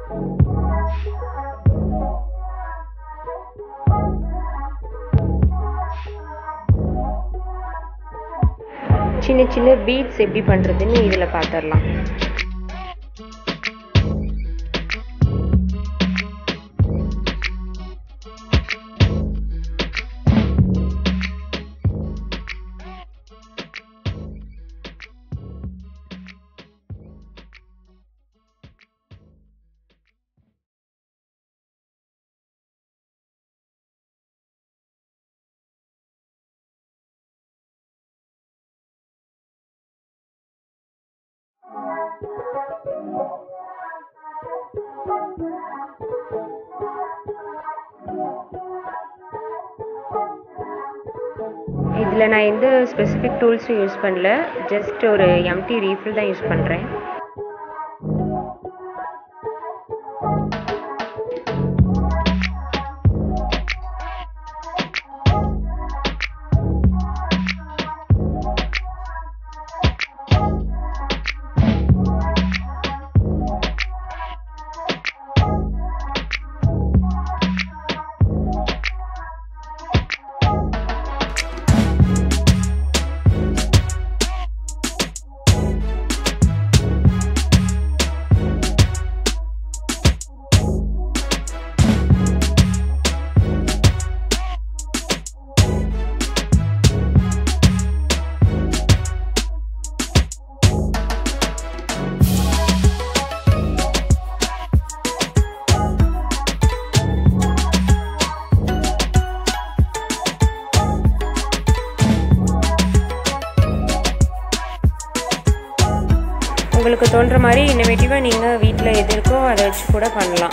சின்ன சின்ன பீட்ஸ் எப்படி பண்ணுறதுன்னு இதில் பார்த்துடலாம் இதில் நான் எந்த ஸ்பெசிஃபிக் டூல்ஸும் யூஸ் பண்ணல ஜஸ்ட் ஒரு எம்டி ரீஃபில் தான் யூஸ் பண்ணுறேன் உங்களுக்கு தோன்ற மாதிரி இன்னோவேட்டிவாக நீங்கள் வீட்டில் எது இருக்கோ அதை வச்சு கூட பண்ணலாம்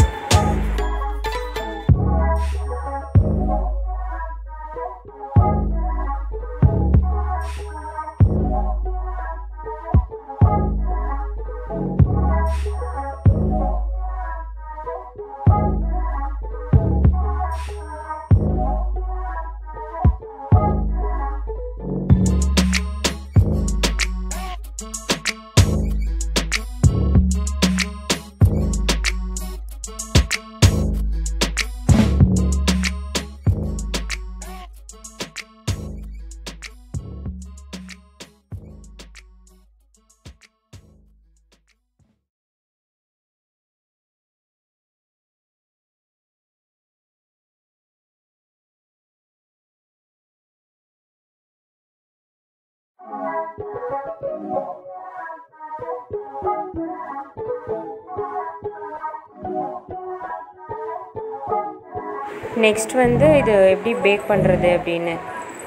நெக்ஸ்ட் வந்து இது எப்படி பேக் பண்ணுறது அப்படின்னு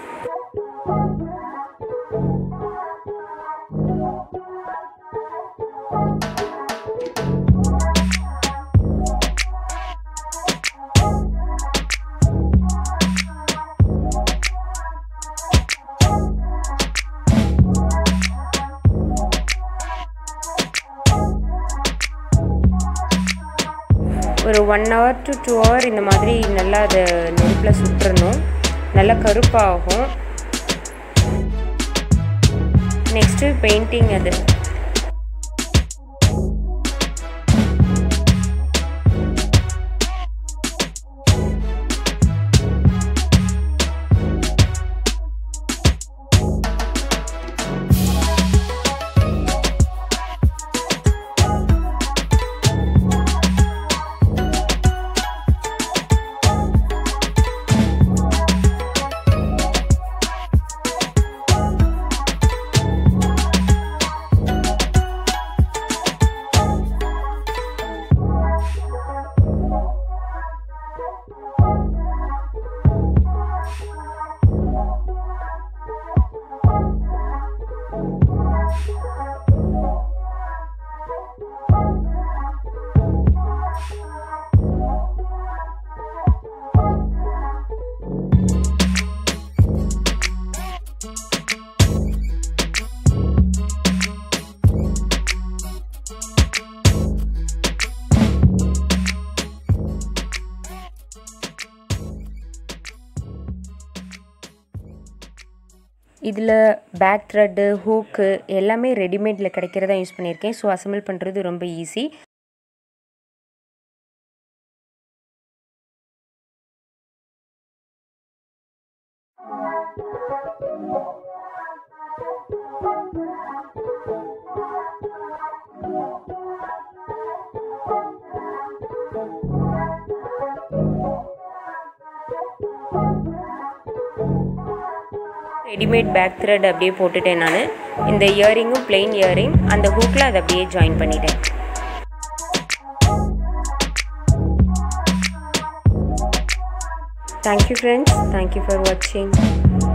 ஒரு one hour to two hour இந்த மாதிரி நல்லா அதை நெருப்பில் சுட்டுறணும் நல்லா கருப்பாகும் நெக்ஸ்ட்டு பெயிண்டிங் அது இதில் பேக் த்ரெட்டு ஹூக்கு எல்லாமே ரெடிமேடில் கிடைக்கிறதா யூஸ் பண்ணியிருக்கேன் ஸோ அசம்பிள் பண்ணுறது ரொம்ப ஈஸி ரெடிமேட் பேக் த்ரெட் அப்படியே போட்டுட்டேன் நான் இந்த இயரிங்கும் பிளெயின் இயரிங் அந்த ஹூக்கில் அதை அப்படியே ஜாயின் பண்ணிட்டேன் தேங்க்யூ ஃப்ரெண்ட்ஸ் தேங்க்யூ ஃபார் வாட்சிங்